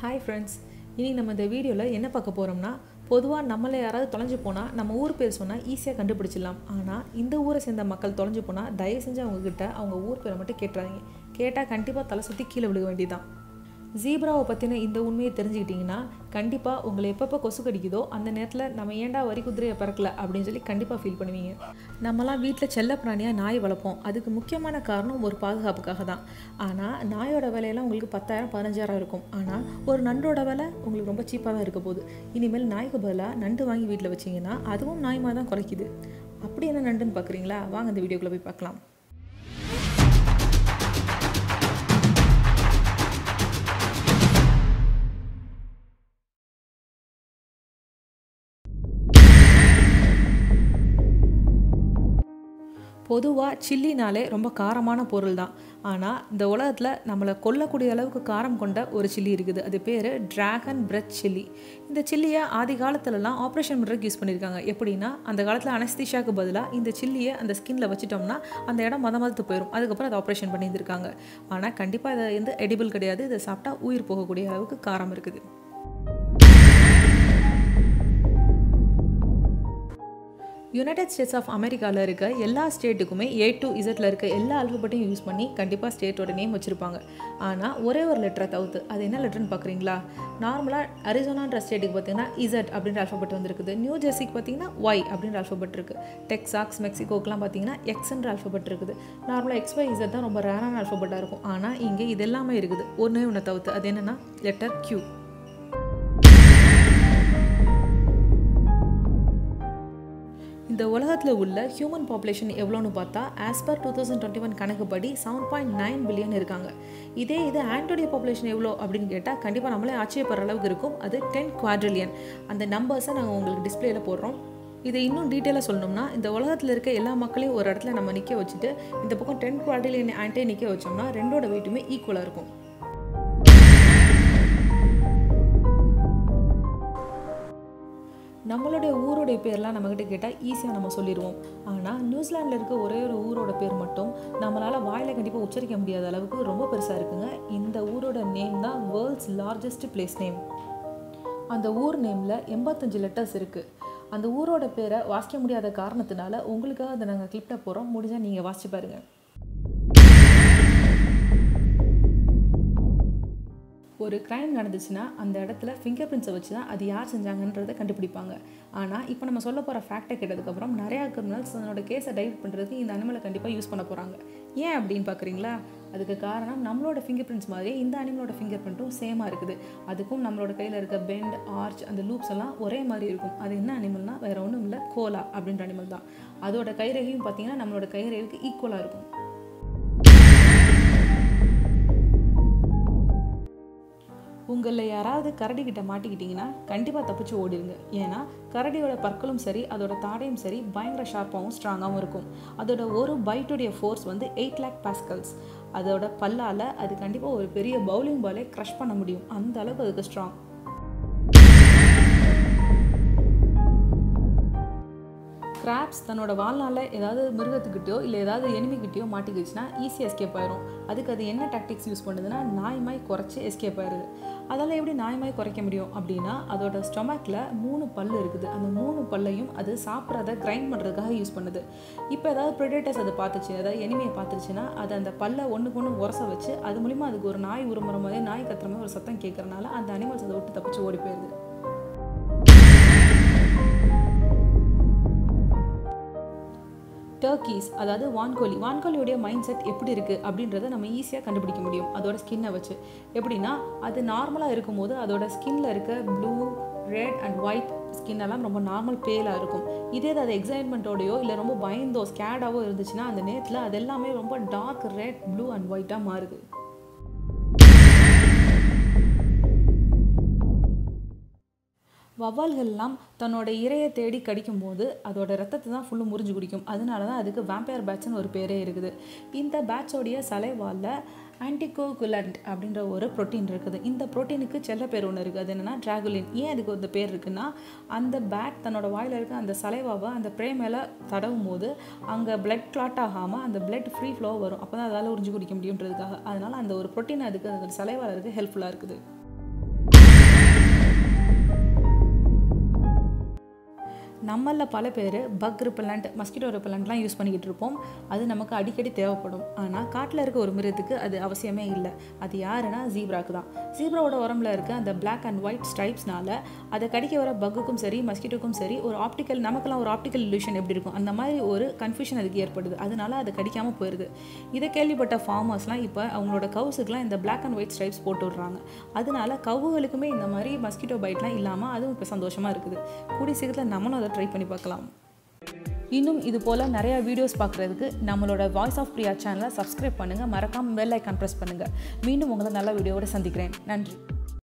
hi friends இனி நம்ம இந்த வீடியோவில் என்ன பார்க்க போகிறோம்னா பொதுவாக நம்மளை யாராவது தொலைஞ்சு போனால் நம்ம ஊர் பேர் சொன்னால் ஈஸியாக கண்டுபிடிச்சிடலாம் ஆனால் இந்த ஊரை சேர்ந்த மக்கள் தொலைஞ்சு போனால் தயவு செஞ்சு அவங்கக்கிட்ட அவங்க ஊர் பேரை மட்டும் கேட்டுறாதீங்க கேட்டால் கண்டிப்பாக தலை சுற்றி கீழே விழுக வேண்டியதான் ஜீப்ராவை பற்றின இந்த உண்மையை தெரிஞ்சுக்கிட்டிங்கன்னா கண்டிப்பாக உங்களை எப்பப்போ கொசு கடிக்குதோ அந்த நேரத்தில் நம்ம ஏன்டா வரி குதிரையை பிறக்கல அப்படின்னு சொல்லி கண்டிப்பாக ஃபீல் பண்ணுவீங்க நம்மலாம் வீட்டில் செல்ல பிராணியாக நாய் வளர்ப்போம் அதுக்கு முக்கியமான காரணம் ஒரு பாதுகாப்புக்காக தான் ஆனால் நாயோட விலையெல்லாம் உங்களுக்கு பத்தாயிரம் பதினஞ்சாயிரம் இருக்கும் ஆனால் ஒரு நண்டோட விலை உங்களுக்கு ரொம்ப சீப்பாக தான் இருக்க போகுது இனிமேல் நாய்க்கு பதிலாக நண்டு வாங்கி வீட்டில் வச்சிங்கன்னா அதுவும் நாய்மா தான் குறைக்குது அப்படி என்ன நண்டுன்னு பார்க்குறீங்களா வாங்க இந்த வீடியோக்குள்ளே போய் பார்க்கலாம் பொதுவாக சில்லினாலே ரொம்ப காரமான பொருள் தான் ஆனால் இந்த உலகத்தில் நம்மளை கொல்லக்கூடிய அளவுக்கு காரம் கொண்ட ஒரு சில்லி இருக்குது அது பேர் ட்ராகன் பிரெத் சில்லி இந்த சில்லியை ஆதி காலத்துலலாம் ஆப்ரேஷன் பண்ணுறதுக்கு யூஸ் பண்ணியிருக்காங்க எப்படின்னா அந்த காலத்தில் அனஸ்திஷாக்கு பதிலாக இந்த சில்லியை அந்த ஸ்கின்ல வச்சுட்டோம்னா அந்த இடம் மத மதத்து போயிடும் அதுக்கப்புறம் அதை ஆப்ரேஷன் பண்ணியிருந்திருக்காங்க ஆனால் கண்டிப்பாக இதை வந்து எடிபிள் கிடையாது இதை சாப்பிட்டா உயிர் போகக்கூடிய அளவுக்கு காரம் இருக்குது யுனைடெட் ஸ்டேட்ஸ் ஆஃப் அமெரிக்காவில் இருக்க எல்லா ஸ்டேட்டுக்குமே ஏ டு இசட்டில் இருக்க எல்லா அல்ஃபபெட்டையும் யூஸ் பண்ணி கண்டிப்பாக ஸ்டேட்டோட நேம் வச்சுருப்பாங்க ஆனால் ஒரே ஒரு லெட்டரை தவிர்த்து அது என்ன லெட்டர்னு பார்க்குறீங்களா நார்மலாக அரிசோனான்ற ஸ்டேட்டுக்கு பார்த்தீங்கன்னா இசட் அப்படின்ற அல்ஃபபெட் வந்துருக்குது நியூ ஜெர்சிக்கு பார்த்தீங்கன்னா ஒய் அப்படின்ற அல்ஃபபெட் இருக்குது டெக்ஸாக்ஸ் மெக்சிகோக்கெலாம் பார்த்தீங்கன்னா எக்ஸ்ன்ற அல்ஃபபெட் இருக்குது நார்மலாக எக்ஸ் ஒய் இசட் தான் ரொம்ப ரேரான அல்ஃபபெட்டாக இருக்கும் ஆனால் இங்கே இது எல்லாமே இருக்குது ஒன்றே ஒன்று தவிர்த்து அது என்னென்னா லெட்டர் கியூ இந்த உலகத்தில் உள்ள ஹியூமன் பாப்புலேஷன் எவ்வளோன்னு பார்த்தா as per two thousand twenty one கணக்குப்படி செவன் பாயிண்ட் நைன் பில்லியன் இருக்காங்க இதே இது ஆண்டோடைய பாப்புலேஷன் எவ்வளோ அப்படின்னு கேட்டால் கண்டிப்பாக நம்மளே ஆச்சரியப்படுற அளவுக்கு இருக்கும் அது டென் குவாட்ரிலியன் அந்த நம்பர்ஸை நாங்கள் உங்களுக்கு டிஸ்பிளேல போடுறோம் இதை இன்னும் டீட்டெயிலாக சொல்லணும்னா இந்த உலகத்தில் இருக்க எல்லா மக்களையும் ஒரு இடத்துல நம்ம நிற்க வச்சுட்டு இந்த பக்கம் டென் குவாட்ரிலியன் ஆண்டே நிற்க வச்சோம்னா ரெண்டோட வெயிட்டுமே ஈக்குவலாக இருக்கும் நம்மளுடைய ஊருடைய பேர்லாம் நம்மக்கிட்ட கேட்டால் ஈஸியாக நம்ம சொல்லிடுவோம் ஆனால் நியூசிலாண்டில் இருக்க ஒரே ஒரு ஊரோட பேர் மட்டும் நம்மளால் வாயில் கண்டிப்பாக உச்சரிக்க முடியாத அளவுக்கு ரொம்ப பெருசாக இருக்குங்க இந்த ஊரோட நேம் தான் வேர்ல்ட்ஸ் லார்ஜஸ்ட் பிளேஸ் நேம் அந்த ஊர் நேமில் எண்பத்தஞ்சு லெட்டர்ஸ் இருக்குது அந்த ஊரோட பேரை வாசிக்க முடியாத காரணத்தினால உங்களுக்காக அதை நாங்கள் கிளிப்டாக போகிறோம் முடிஞ்சால் நீங்கள் வாசிச்சு பாருங்கள் ஒரு க்ரைம் நடந்துச்சுன்னா அந்த இடத்துல ஃபிங்கர் பிரிண்ட்ஸை வச்சு தான் அது யார் செஞ்சாங்கன்றதை கண்டுபிடிப்பாங்க ஆனால் இப்போ நம்ம சொல்ல போகிற ஃபேக்டை கேட்டதுக்கப்புறம் நிறையா கிரிமினல்ஸ் அதனோட கேஸை டைவர்ட் பண்ணுறதுக்கு இந்த அனிமலை கண்டிப்பாக யூஸ் பண்ண போகிறாங்க ஏன் அப்படின்னு பார்க்குறீங்களா அதுக்கு காரணம் நம்மளோட ஃபிங்கர் பிரிண்ட்ஸ் மாதிரியே இந்த அனிமலோட ஃபிங்கர் பிரிண்ட்டும் சேமாக இருக்குது அதுக்கும் நம்மளோட கையில் இருக்க பெண்ட் ஆர்ச் அந்த லூப்ஸ் எல்லாம் ஒரே மாதிரி இருக்கும் அது என்ன அனிமல்னா வேறு ஒன்றும் இல்லை கோலா அப்படின்ற அனிமல் தான் அதோட கைரேகையும் பார்த்தீங்கன்னா நம்மளோட கைரேகைக்கு ஈக்குவலாக இருக்கும் உங்களில் யாராவது கரடிக்கிட்ட மாட்டிக்கிட்டிங்கன்னா கண்டிப்பாக தப்பிச்சு ஓடிடுங்க ஏன்னா கரடியோட பற்களும் சரி அதோட தாடையும் சரி பயங்கர ஷார்ப்பாகவும் ஸ்ட்ராங்காகவும் இருக்கும் அதோட ஒரு பைட்டுடைய ஃபோர்ஸ் வந்து எயிட் லேக் பாஸ்கல்ஸ் அதோட பல்லால் அது கண்டிப்பாக ஒரு பெரிய பவுலிங் பாலே க்ரஷ் பண்ண முடியும் அந்த அளவுக்கு அதுக்கு ஸ்ட்ராங் கிராப்ஸ் தன்னோட வாழ்நாளில் ஏதாவது மிருகத்துக்கிட்டயோ இல்லை ஏதாவது எனிமிக்கிட்டயோ மாட்டிக்கிச்சுன்னா ஈஸியாக எஸ்கேப் ஆயிரும் அதுக்கு அது என்ன டாக்டிக்ஸ் யூஸ் பண்ணுதுன்னா நாய்மாய் குறைச்சி எஸ்கேப் ஆயிடுது அதால் எப்படி நாய்மாய் குறைக்க முடியும் அப்படின்னா அதோட ஸ்டொமக்கில் மூணு பல் இருக்குது அந்த மூணு பல்லையும் அது சாப்பிட்றத கிரைண்ட் பண்ணுறதுக்காக யூஸ் பண்ணுது இப்போ ஏதாவது ப்ரிடேட்டர்ஸ் அதை பார்த்துச்சு அதாவது எனிமையை பார்த்துருச்சுன்னா அது அந்த பல்லை ஒன்றுக்கு ஒன்று உரச வச்சு அது மூலிமா அதுக்கு ஒரு நாய் உருமுற மாதிரி நாய் கத்துற மாதிரி ஒரு சத்தம் கேட்குறனால அந்த அனிமல்ஸ் அதை விட்டு தப்பிச்சு ஓடி போயிடுது டர்க்கீஸ் அதாவது வான்கோழி வான்கோழியோடைய மைண்ட் செட் எப்படி இருக்குது அப்படின்றத நம்ம ஈஸியாக கண்டுபிடிக்க முடியும் அதோட ஸ்கின்னை வச்சு எப்படின்னா அது நார்மலாக இருக்கும்போது அதோட ஸ்கின்ல இருக்க blue red and white skin எல்லாம் ரொம்ப நார்மல் பேலாக இருக்கும் இதே அது எக்ஸைட்மெண்ட்டோடையோ இல்லை ரொம்ப பயந்தோ ஸ்கேடாவோ இருந்துச்சுன்னா அந்த நேரத்தில் அது எல்லாமே ரொம்ப டார்க் ரெட் ப்ளூ அண்ட் ஒயிட்டாக மாறுது வவ்வால்கள்லாம் தன்னோட இரையை தேடி கடிக்கும்போது அதோட ரத்தத்தை தான் ஃபுல்லும் முறிஞ்சு குடிக்கும் அதனால தான் அதுக்கு வேம்பயர் பேட்ச்னு ஒரு பேரே இருக்குது இந்த பேட்சோடைய சலைவாலில் ஆன்டிகோகுலண்ட் அப்படின்ற ஒரு ப்ரோட்டீன் இருக்குது இந்த ப்ரோட்டீனுக்கு செல்ல பேர் ஒன்று இருக்குது அது என்னென்னா ட்ராகுலின் ஏன் அதுக்கு அந்த பேர் இருக்குன்னா அந்த பேட் தன்னோட வாயில் இருக்க அந்த சலைவாவை அந்த ப்ரே மேலே தடவும் போது அங்கே பிளட் கிளாட் ஆகாமல் அந்த பிளட் ஃப்ரீ ஃப்ளோ வரும் அப்போ தான் அதால் உறிஞ்சு குடிக்க முடியுன்றதுக்காக அதனால் அந்த ஒரு ப்ரோட்டீன் அதுக்கு அந்த சலைவால் இருக்குது ஹெல்ப்ஃபுல்லாக இருக்குது நம்மளில் பல பேர் பக் ரிப்பலண்ட் மஸ்கிட்டோ ரிப்பலண்ட்லாம் யூஸ் பண்ணிக்கிட்டு இருப்போம் அது நமக்கு அடிக்கடி தேவைப்படும் ஆனால் காட்டில் இருக்க ஒரு மிருகத்துக்கு அது அவசியமே இல்லை அது யாருன்னா ஜீப்ராக்கு தான் ஜீப்ராவோட உடம்புல இருக்க அந்த பிளாக் அண்ட் ஒயிட் ஸ்ட்ரைப்ஸ்னால அதை கடிக்க வர பக்குக்கும் சரி மஸ்கிட்டோக்கும் சரி ஒரு ஆப்டிக்கல் நமக்கெல்லாம் ஒரு ஆப்டிக்கல் illusion எப்படி இருக்கும் அந்த மாதிரி ஒரு கன்ஃபியூஷன் அதுக்கு ஏற்படுது அதனால அது கடிக்காமல் போயிடுது இதை கேள்விப்பட்ட ஃபார்மர்ஸ்லாம் இப்போ அவங்களோட கவுஸுக்குலாம் இந்த பிளாக் அண்ட் ஒயிட் ஸ்ட்ரைப்ஸ் போட்டு விடுறாங்க அதனால கவுகளுக்குமே இந்த மாதிரி மஸ்கிட்டோ பைட்லாம் இல்லாமல் அதுவும் இப்போ சந்தோஷமாக இருக்குது கூடிய சீக்கிரத்தில் நம்மளும் அதை ட்ரை பண்ணி பார்க்கலாம் இன்னும் இது போல் நிறையா வீடியோஸ் பார்க்குறதுக்கு நம்மளோட வாய்ஸ் ஆஃப் பிரியா சேனலை சப்ஸ்கிரைப் பண்ணுங்கள் மறக்காமல் பெல் ஐக்கான் ப்ரெஸ் பண்ணுங்கள் மீண்டும் உங்களை நல்ல வீடியோவோட சந்திக்கிறேன் நன்றி